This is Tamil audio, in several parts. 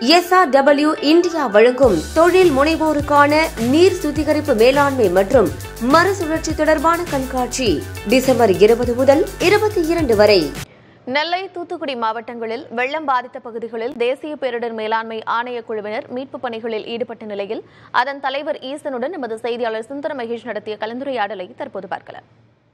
எஸ்ஆர்டபிள்யூ இந்தியா வழங்கும் தொழில் முனைவோருக்கான நீர் சுத்திகரிப்பு மேலாண்மை மற்றும் மறுசுழற்சி தொடர்பான கண்காட்சி டிசம்பர் இருபது முதல் இருபத்தி இரண்டு வரை நெல்லை தூத்துக்குடி மாவட்டங்களில் வெள்ளம் பாதித்த பகுதிகளில் தேசிய பேரிடர் மேலாண்மை ஆணையக் குழுவினர் மீட்புப் பணிகளில் ஈடுபட்ட நிலையில் அதன் தலைவர் ஈசனுடன் நமது செய்தியாளர் சுந்தர மகேஷ் நடத்திய கலந்துரையாடலை தற்போது பார்க்கலாம்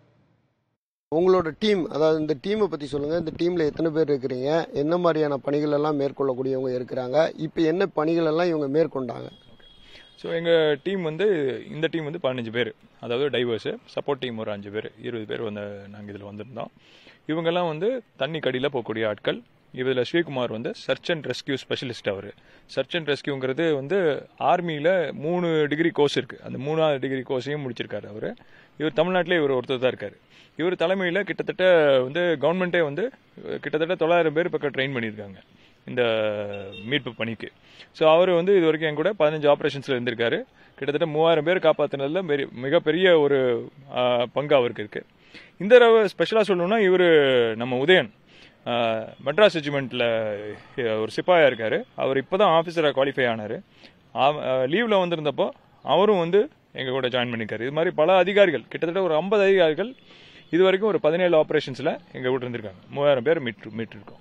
உங்களோட டீம் அதாவது இந்த டீமை பற்றி சொல்லுங்கள் இந்த டீமில் எத்தனை பேர் இருக்கிறீங்க என்ன மாதிரியான பணிகள் எல்லாம் மேற்கொள்ளக்கூடியவங்க இருக்கிறாங்க இப்போ என்ன பணிகள் எல்லாம் இவங்க மேற்கொண்டாங்க ஸோ எங்கள் டீம் வந்து இந்த டீம் வந்து பதினஞ்சு பேர் அதாவது டைவர்ஸு சப்போர்ட் டீம் ஒரு அஞ்சு பேர் இருபது பேர் வந்து நாங்கள் இதில் வந்திருந்தோம் இவங்கெல்லாம் வந்து தண்ணி கடியில் போகக்கூடிய ஆட்கள் இதில் ஸ்ரீகுமார் வந்து சர்ச் அண்ட் ரெஸ்கியூ ஸ்பெஷலிஸ்ட் அவர் சர்ச் அண்ட் ரெஸ்கியூங்கிறது வந்து ஆர்மியில் மூணு டிகிரி கோர்ஸ் இருக்குது அந்த மூணாவது டிகிரி கோர்ஸையும் முடிச்சிருக்காரு அவர் இவர் தமிழ்நாட்டிலே இவர் ஒருத்தர் தான் இருக்கார் இவர் தலைமையில் கிட்டத்தட்ட வந்து கவர்மெண்ட்டே வந்து கிட்டத்தட்ட தொள்ளாயிரம் பேர் பக்கம் ட்ரெயின் பண்ணியிருக்காங்க இந்த மீட்பு பணிக்கு ஸோ அவர் வந்து இது வரைக்கும் என் கூட பதினஞ்சு ஆப்ரேஷன்ஸில் இருந்திருக்காரு கிட்டத்தட்ட மூவாயிரம் பேர் காப்பாற்றினதில் பெரிய மிகப்பெரிய ஒரு ஆ, பங்கு அவருக்கு இருக்குது இந்த தடவை ஸ்பெஷலாக சொல்லணும்னா இவர் நம்ம உதயன் ஆ, மெட்ராஸ் ரெஜிமெண்ட்டில் ஒரு சிப்பாயா இருக்கார் அவர் இப்போ தான் ஆஃபீஸராக குவாலிஃபை ஆனார் லீவில் வந்திருந்தப்போ அவரும் வந்து எங்கள் கூட ஜாயின் பண்ணியிருக்காரு இது மாதிரி பல அதிகாரிகள் கிட்டத்தட்ட ஒரு ஐம்பது அதிகாரிகள் இது வரைக்கும் ஒரு பதினேழு ஆப்ரேஷன்ஸில் எங்கள் கூட இருந்திருக்காங்க மூவாயிரம் பேர் மீட்டு மீட்டிருக்கோம்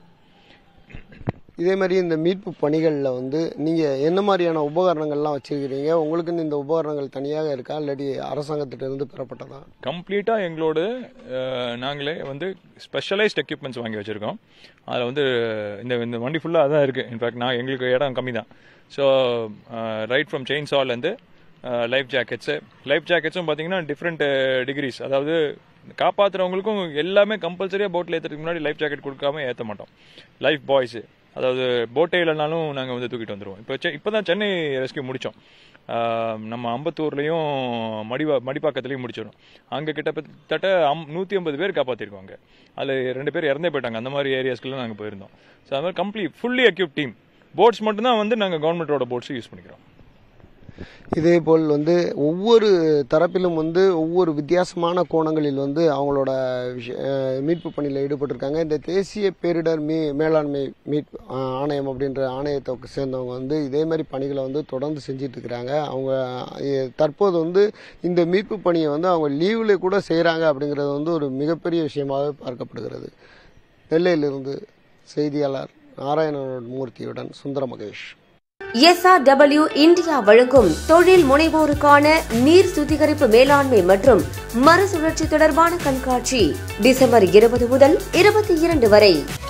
இதே மாதிரி இந்த மீட்பு பணிகளில் வந்து நீங்கள் என்ன மாதிரியான உபகரணங்கள்லாம் வச்சிருக்கிறீங்க உங்களுக்குன்னு இந்த உபகரணங்கள் தனியாக இருக்கா இல்லாட்டி அரசாங்கத்திட்டிருந்து பெறப்பட்டதா கம்ப்ளீட்டாக எங்களோட அஹ், நாங்களே வந்து ஸ்பெஷலைஸ்ட் எக்யூப்மெண்ட்ஸ் வாங்கி வச்சுருக்கோம் அதில் வந்து இந்த இந்த வண்டி ஃபுல்லாக அதான் இருக்குது இன்ஃபேக்ட் நான் எங்களுக்கு இடம் கம்மி தான் ஸோ ரைட் ஃப்ரம் செயின் சால்லேருந்து லைஃப் ஜாக்கெட்ஸு லைஃப் ஜாக்கெட்ஸும் பார்த்தீங்கன்னா டிஃப்ரெண்ட் டிகிரிஸ் அதாவது காப்பாற்றுறவங்களுக்கும் எல்லாமே கம்பல்சரியாக போட்டில் ஏற்றுறதுக்கு முன்னாடி லைஃப் ஜாக்கெட் கொடுக்காம ஏற்ற மாட்டோம் லைஃப் பாய்ஸு அதாவது போட்டே இல்லைனாலும் நாங்கள் வந்து தூக்கிட்டு வந்துடுவோம் இப்போ இப்போ தான் சென்னை ரெஸ்கியூ முடித்தோம் நம்ம அம்பத்தூர்லேயும் மடிவா மடிப்பாக்கத்துலேயும் முடிச்சிடும் அங்கே கிட்டத்தட்ட அம் நூற்றி ஐம்பது பேர் காப்பாற்றிருக்கோம் அங்கே அதில் ரெண்டு பேர் இறந்தே போயிட்டாங்க அந்த மாதிரி ஏரியாஸ்க்குலாம் நாங்கள் போயிருந்தோம் ஸோ அது மாதிரி complete fully equipped team boats மட்டும்தான் வந்து நாங்கள் கவர்மெண்ட்டோட போட்ஸ் யூஸ் பண்ணிக்கிறோம் இதே போல் வந்து ஒவ்வொரு தரப்பிலும் வந்து ஒவ்வொரு வித்தியாசமான கோணங்களில் வந்து அவங்களோட விஷ- அஹ் மீட்பு பணியில் ஈடுபட்டிருக்காங்க இந்த தேசிய பேரிடர் மீ மேலாண்மை மீட்பு ஆ- ஆணையம் அப்படின்ற ஆணையத்தை சேர்ந்தவங்க வந்து இதே மாதிரி பணிகளை வந்து தொடர்ந்து செஞ்சிட்டு இருக்கிறாங்க அவங்க எ- தற்போது வந்து இந்த மீட்பு பணியை வந்து அவங்க லீவில் கூட செய்கிறாங்க அப்படிங்கிறது வந்து ஒரு மிகப்பெரிய விஷயமாக பார்க்கப்படுகிறது நெல்லையிலிருந்து செய்தியாளர் நாராயணன் மூர்த்தியுடன் சுந்தர மகேஷ் எஸ்ஆர்டபிள்யூ இந்தியா வழங்கும் தொழில் முனைவோருக்கான நீர் சுத்திகரிப்பு மேலாண்மை மற்றும் மறுசுழற்சி தொடர்பான கண்காட்சி டிசம்பர் இருபது முதல் இருபத்தி இரண்டு வரை